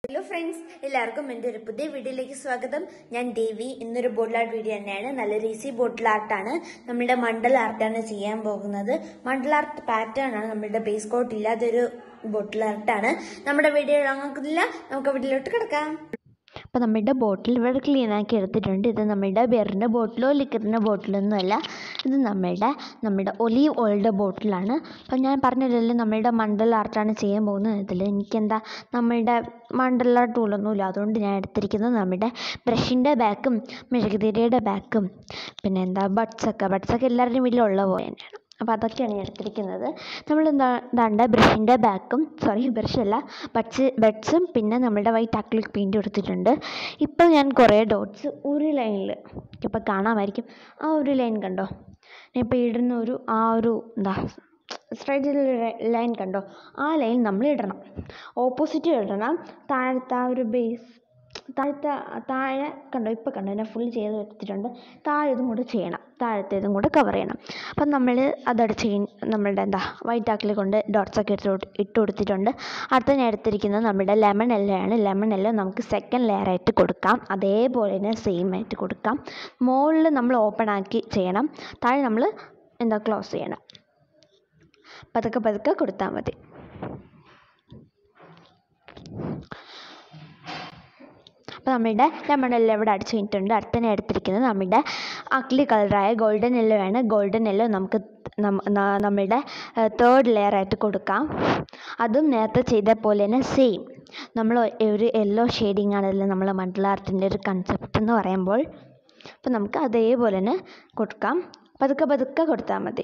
hello friends എല്ലാവർക്കും എൻ്റെ ഒരു പുതിയ വീഡിയോയിലേക്ക് സ്വാഗതം ഞാൻ ദേവി ഇന്നൊരു ബോട്ടിൽ ആർട്ട് വീഡിയോ തന്നെയാണ് നല്ലൊരു ഈസി ബോട്ടിൽ ആർട്ടാണ് നമ്മുടെ മണ്ഡൽ ആർട്ടാണ് ചെയ്യാൻ പോകുന്നത് മണ്ഡൽ ആർട്ട് പാറ്റേൺ ആണ് നമ്മുടെ ബേസ് കോട്ട് ഇല്ലാത്തൊരു ബോട്ടിൽ ആർട്ടാണ് നമ്മുടെ വീഡിയോ നോക്കുന്നില്ല നമുക്ക് വീഡിയോയിലോട്ട് കിടക്കാം അപ്പോൾ നമ്മുടെ ബോട്ടിൽ ഇവിടെ ക്ലീൻ ആക്കി എടുത്തിട്ടുണ്ട് ഇത് നമ്മുടെ ബിയറിൻ്റെ ബോട്ടിലോ ലിക്കറിൻ്റെ ബോട്ടിലൊന്നുമല്ല ഇത് നമ്മുടെ നമ്മുടെ ഒലീവ് ഓയിലിൻ്റെ ബോട്ടിലാണ് അപ്പോൾ ഞാൻ പറഞ്ഞില്ലല്ലോ നമ്മുടെ മണ്ഡൽ ആർട്ടാണ് ചെയ്യാൻ പോകുന്നത് ഇതിൽ എനിക്കെന്താ നമ്മുടെ മണ്ഡല ടൂളൊന്നുമില്ല അതുകൊണ്ട് ഞാൻ എടുത്തിരിക്കുന്നത് നമ്മുടെ ബ്രഷിൻ്റെ ബാക്കും മെഴുകുതിരിയുടെ ബാക്കും പിന്നെ എന്താ ബഡ്സൊക്കെ ബഡ്സൊക്കെ എല്ലാവരുടെയും വീട്ടിലുള്ള പോലെ തന്നെയാണ് അപ്പോൾ അതൊക്കെയാണ് ഞാൻ എടുത്തിരിക്കുന്നത് നമ്മൾ എന്താ ദാണ്ട ബ്രഷിൻ്റെ ബാക്കും സോറി ബ്രഷല്ല ബഡ്സ് ബഡ്സും പിന്നെ നമ്മുടെ വൈറ്റ് അക്ലിക് പെയിൻറ്റ് എടുത്തിട്ടുണ്ട് ഇപ്പോൾ ഞാൻ കുറേ ഡോട്ട്സ് ഒരു ലൈനിൽ ഇപ്പോൾ കാണാമായിരിക്കും ആ ഒരു ലൈൻ കണ്ടോ ഞാൻ ഇപ്പോൾ ഇടുന്ന ഒരു ആ ഒരു എന്താ സ്ട്രൈറ്റ് ലൈൻ കണ്ടോ ആ ലൈൻ നമ്മൾ ഇടണം ഓപ്പോസിറ്റ് ഇടണം താഴത്തെ ആ ഒരു ബേസ് താഴത്തെ താഴെ കണ്ടോ ഇപ്പോൾ കണ്ടോ ഞാൻ ഫുൾ ചെയ്ത് എടുത്തിട്ടുണ്ട് താഴെ ഇതും കൂടെ ചെയ്യണം താഴത്തേതും കൂടെ കവർ ചെയ്യണം അപ്പം നമ്മൾ അതവിടെ ചെയ് നമ്മളുടെ എന്താ വൈറ്റ് ആക്കിൽ കൊണ്ട് ഡോട്ട്സ് ഒക്കെ ഇട്ട് കൊടു- ഇട്ട് കൊടുത്തിട്ടുണ്ട് അടുത്ത ഞാൻ എടുത്തിരിക്കുന്നത് നമ്മുടെ ലെമൺ എല്ലയാണ് ലെമൺ എല്ലോ നമുക്ക് സെക്കൻഡ് ലെയർ ആയിട്ട് കൊടുക്കാം അതേപോലെ തന്നെ സെയിം ആയിട്ട് കൊടുക്കാം മുകളിൽ നമ്മൾ ഓപ്പൺ ആക്കി ചെയ്യണം താഴെ നമ്മൾ എന്താ ക്ലോസ് ചെയ്യണം പതുക്കെ പതുക്കെ കൊടുത്താൽ മതി അപ്പോൾ നമ്മുടെ ലെമൺ എല്ലോ ഇവിടെ അടിച്ച് കഴിഞ്ഞിട്ടുണ്ട് അടുത്തന്നെ എടുത്തിരിക്കുന്നത് നമ്മുടെ അക്ലി കളറായ ഗോൾഡൻ യെല്ലോ ആണ് ഗോൾഡൻ യെല്ലോ നമുക്ക് നമ്മ- ന- നമ്മുടെ തേർഡ് ലെയർ ആയിട്ട് കൊടുക്കാം അതും നേരത്തെ ചെയ്ത പോലെ തന്നെ സെയിം നമ്മൾ ഒരു യെല്ലോ ഷെയ്ഡിങ് ആണല്ലോ നമ്മൾ മണ്ഡല ആർട്ടിൻ്റെ ഒരു കൺസെപ്റ്റ് എന്ന് പറയുമ്പോൾ അപ്പോൾ നമുക്ക് അതേപോലെ തന്നെ കൊടുക്കാം പതുക്കെ പതുക്കെ കൊടുത്താൽ മതി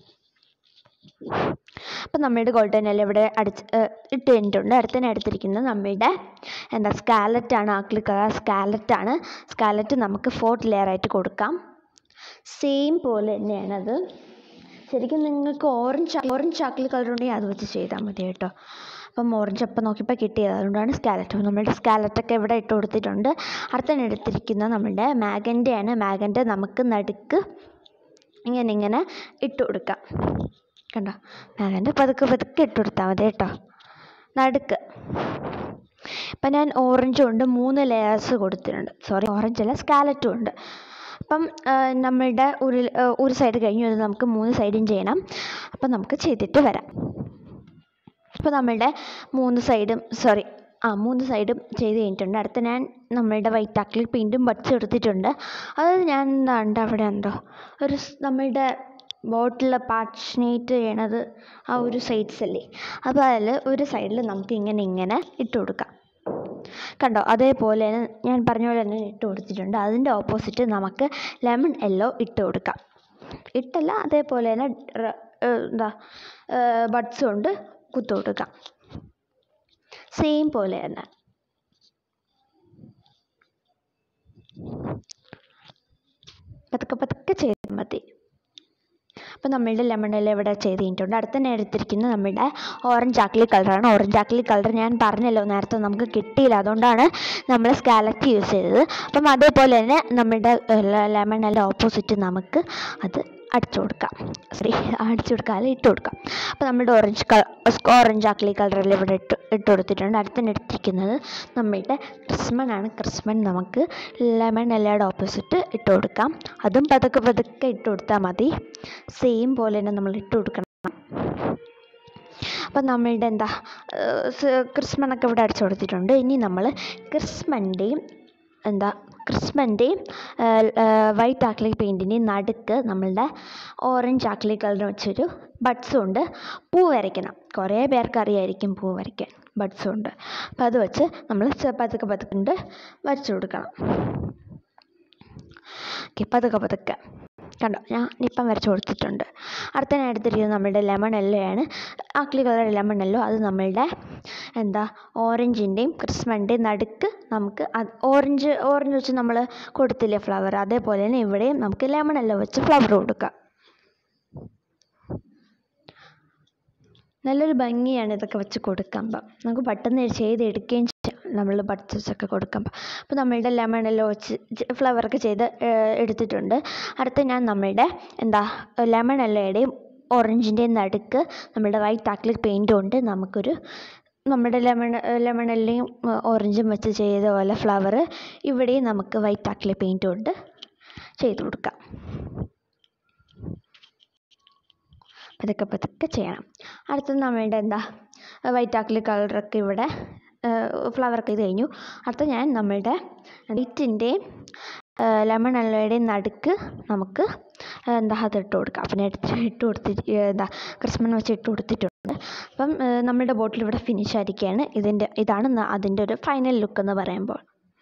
അപ്പം നമ്മുടെ ഗോൾഡൻ എല്ലാം ഇവിടെ അടിച്ച് ഏഹ് ഇട്ട് കഴിഞ്ഞിട്ടുണ്ട് അടുത്തന്നെ എടുത്തിരിക്കുന്നത് നമ്മുടെ എന്താ സ്കാലറ്റാണ് ആക്ലി കളർ സ്കാലറ്റാണ് സ്കാലറ്റ് നമുക്ക് ഫോർത്ത് ലെയർ ആയിട്ട് കൊടുക്കാം സെയിം പോലെ തന്നെയാണത് ശരിക്കും നിങ്ങൾക്ക് ഓറഞ്ച് ഓറഞ്ച് ആക്ലി കളർ ഉണ്ടെങ്കിൽ അത് വെച്ച് ചെയ്താൽ മതി കേട്ടോ അപ്പം ഓറഞ്ച് അപ്പം നോക്കിയപ്പോൾ കിട്ടിയത് അതുകൊണ്ടാണ് സ്കാലറ്റ് അപ്പോൾ നമ്മുടെ സ്കാലറ്റൊക്കെ ഇവിടെ ഇട്ട് കൊടുത്തിട്ടുണ്ട് അടുത്തന്നെ എടുത്തിരിക്കുന്നത് നമ്മുടെ മാഗൻ്റെയാണ് മാഗൻ്റെ നമുക്ക് നടുക്ക് ഇങ്ങനെ ഇങ്ങനെ ഇട്ട് കൊടുക്കാം കണ്ടോ മാഗൻ്റെ പതുക്കെ പതുക്കെ ഇട്ട് കൊടുത്താൽ മതി കേട്ടോ നടുക്ക് ഇപ്പം ഞാൻ ഓറഞ്ചും ഉണ്ട് മൂന്ന് ലെയേഴ്സ് കൊടുത്തിട്ടുണ്ട് സോറി ഓറഞ്ച് അല്ല സ്കാലറ്റും ഉണ്ട് അപ്പം ആ, നമ്മളുടെ ഒരു ആ, ഒരു സൈഡ് കഴിഞ്ഞു അത് നമുക്ക് മൂന്ന് സൈഡും ചെയ്യണം അപ്പം നമുക്ക് ചെയ്തിട്ട് വരാം അപ്പോൾ നമ്മളുടെ മൂന്ന് സൈഡും സോറി ആ മൂന്ന് സൈഡും ചെയ്ത് കഴിഞ്ഞിട്ടുണ്ട് അടുത്ത ഞാൻ നമ്മളുടെ വൈറ്റ് അക്ലിക് പെയിൻറ്റും ബഡ്സ് എടുത്തിട്ടുണ്ട് അത് ഞാൻ എന്താണ്ട് അവിടെ ഉണ്ടോ ഒരു സ് നമ്മളുടെ ബോട്ടിൽ പാർച്ചനേറ്റ് ചെയ്യണത് ആ ഒരു സൈഡ്സ് അല്ലേ അപ്പോൾ അതിൽ ഒരു സൈഡിൽ നമുക്ക് ഇങ്ങനെ ഇങ്ങനെ ഇട്ട് കൊടുക്കാം കണ്ടോ അതേപോലെ തന്നെ ഞാൻ പറഞ്ഞ പോലെ തന്നെ ഇട്ട് കൊടുത്തിട്ടുണ്ട് അതിൻ്റെ ഓപ്പോസിറ്റ് നമുക്ക് ലെമൺ യെല്ലോ ഇട്ട് കൊടുക്കാം ഇട്ടല്ല അതേപോലെ തന്നെ റ- ഏഹ് എന്താ ബഡ്സ് കൊണ്ട് കുത്തു കൊടുക്കാം സെയിം പോലെ തന്നെ പതുക്കെ പതുക്കെ ചെയ്താൽ മതി അപ്പോൾ നമ്മളുടെ ലെമൺ എല്ലാം ഇവിടെ ചെയ്ത് കഴിഞ്ഞിട്ടുണ്ട് അടുത്ത തന്നെ എടുത്തിരിക്കുന്നത് നമ്മുടെ ഓറഞ്ച് ആക്ലി കളറാണ് ഓറഞ്ച് ആക്ലി കളർ ഞാൻ പറഞ്ഞല്ലോ നേരത്തെ നമുക്ക് കിട്ടിയില്ല അതുകൊണ്ടാണ് നമ്മൾ സ്കാലറ്റ് യൂസ് ചെയ്തത് അപ്പം അതേപോലെ തന്നെ നമ്മുടെ ലെമൺ എല്ലാം ഓപ്പോസിറ്റ് നമുക്ക് അത് അടിച്ചു കൊടുക്കാം സോറി അടിച്ചു കൊടുക്കാം അല്ല ഇട്ട് കൊടുക്കാം അപ്പോൾ നമ്മുടെ ഓറഞ്ച് കളർ ഓറഞ്ച് ആക്ലി കളറിൽ ഇവിടെ ഇട്ട് ഇട്ട് കൊടുത്തിട്ടുണ്ട് അടുത്തന്നെ എടുത്തിരിക്കുന്നത് നമ്മുടെ ക്രിസ്മൺ ആണ് ക്രിസ്മൺ നമുക്ക് ലെമൺ എല്ലായുടെ ഓപ്പോസിറ്റ് ഇട്ട് കൊടുക്കാം അതും പതുക്കെ പതുക്കെ ഇട്ട് കൊടുത്താൽ മതി സെയിം പോലെ തന്നെ നമ്മൾ ഇട്ട് കൊടുക്കണം അപ്പം നമ്മളുടെ എന്താ ക്രിസ്മനൊക്കെ ഇവിടെ അടിച്ചു കൊടുത്തിട്ടുണ്ട് ഇനി നമ്മൾ ക്രിസ്മൻ്റെയും എന്താ ക്രിസ്മൻ്റെയും വൈറ്റ് ആക്ലിക് പെയിൻറ്റിൻ്റെയും നടുക്ക് നമ്മളുടെ ഓറഞ്ച് ആക്ലിക് കളർ വെച്ചൊരു ബഡ്സും ഉണ്ട് പൂ വരയ്ക്കണം കുറേ പേർക്ക് അറിയായിരിക്കും പൂ വരയ്ക്കാൻ ബഡ്സും ഉണ്ട് അപ്പം അത് വെച്ച് നമ്മൾ ചെ- പതുക്കെ പതുക്കെ കൊണ്ട് വരച്ചു കൊടുക്കണം ഓക്കെ പതുക്കെ പതുക്കെ കണ്ടോ ഞാൻ ഇപ്പം വരച്ച് കൊടുത്തിട്ടുണ്ട് അടുത്ത ഞാൻ എടുത്തിരിക്കുന്നത് നമ്മുടെ ലെമൺ യെല്ലോയാണ് ആക്ലി കളർ ലെമൺ യെല്ലോ അത് നമ്മളുടെ എന്താ ഓറഞ്ചിൻ്റെയും ക്രിസ്മൻ്റെയും നടുക്ക് നമുക്ക് അത് ഓറഞ്ച് ഓറഞ്ച് വെച്ച് നമ്മൾ കൊടുത്തില്ലേ ഫ്ലവർ അതേപോലെ തന്നെ ഇവിടെയും നമുക്ക് ലെമൺ യെല്ലോ വെച്ച് ഫ്ലവർ കൊടുക്കാം നല്ലൊരു ഭംഗിയാണ് ഇതൊക്കെ വെച്ച് കൊടുക്കുമ്പം നമുക്ക് പെട്ടെന്ന് ചെയ്തെടുക്കുകയും ചെയ്യാം നമ്മൾ ബഡ്സൊക്കെ കൊടുക്കുമ്പോൾ അപ്പോൾ നമ്മളുടെ ലെമൺ എല്ലാം വെച്ച് ഫ്ലവറൊക്കെ ചെയ്ത് ഏഹ്, എടുത്തിട്ടുണ്ട് അടുത്ത ഞാൻ നമ്മളുടെ എന്താ ലെമൺ എല്ലയുടെയും ഓറഞ്ചിൻ്റെയും നടുക്ക് നമ്മളുടെ വൈറ്റ് ആക്ലിക് പെയിൻറ്റ് കൊണ്ട് നമുക്കൊരു നമ്മുടെ ലെമൺ ലെമണല്ലിയും ഓറഞ്ചും വെച്ച് ചെയ്ത പോലെ ഫ്ലവർ ഇവിടെയും നമുക്ക് വൈറ്റ് ആക്കിലെ പെയിൻറ്റ് കൊണ്ട് ചെയ്ത് കൊടുക്കാം പതുക്കെ പതുക്കെ ചെയ്യണം അടുത്തത് നമ്മളുടെ എന്താ വൈറ്റ് ആക്കിൽ കളറൊക്കെ ഇവിടെ ഫ്ലവറൊക്കെ ഇത് കഴിഞ്ഞു അടുത്ത ഞാൻ നമ്മളുടെ വൈറ്റിൻ്റെയും ലെമൺ അല്ലയുടെയും നടുക്ക് നമുക്ക് എന്താ അത് ഇട്ട് കൊടുക്കാം അപ്പം ഞാൻ എടുത്ത് ഇട്ട് കൊടുത്തിട്ട് എന്താ ക്രിസ്മസ് വെച്ച് ഇട്ട് കൊടുത്തിട്ടുണ്ട് അപ്പം നമ്മുടെ ബോട്ടിൽ ഇവിടെ ഫിനിഷ് ആയിരിക്കുകയാണ് ഇതിൻ്റെ ഇതാണ് ന- അതിൻ്റെ ഒരു ഫൈനൽ ലുക്ക് എന്ന് പറയുമ്പോൾ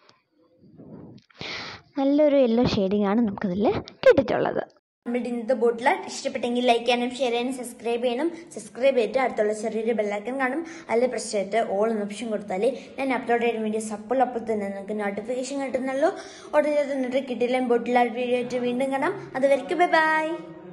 നല്ലൊരു യെല്ലോ ഷെയ്ഡിങ് ആണ് നമുക്കിതിൽ കിട്ടിയിട്ടുള്ളത് നമ്മുടെ ഇന്നത്തെ ബോട്ടിൽ ഇഷ്ടപ്പെട്ടെങ്കിൽ ലൈക്ക് ചെയ്യാനും ഷെയർ ചെയ്യാനും സബ്സ്ക്രൈബ് ചെയ്യണം സബ്സ്ക്രൈബ് ചെയ്തിട്ട് അടുത്തുള്ള ചെറിയൊരു ബെല്ലൈക്കൻ കാണും അതിൽ പ്രസ് ചെയ്തിട്ട് ഓൾ എന്ന ഓപ്ഷൻ കൊടുത്താൽ ഞാൻ അപ്ലോഡ് ചെയ്യുന്ന വീഡിയോസ് അപ്പോൾ അപ്പോൾ തന്നെ നിങ്ങൾക്ക് നോട്ടിഫിക്കേഷൻ കിട്ടുന്നുള്ളൂ ഉടനെ തന്നെ കിട്ടില്ല ബോട്ടിൽ വീഡിയോ ആയിട്ട് വീണ്ടും കാണാം അതുവരെയ്ക്ക് ബൈ ബൈ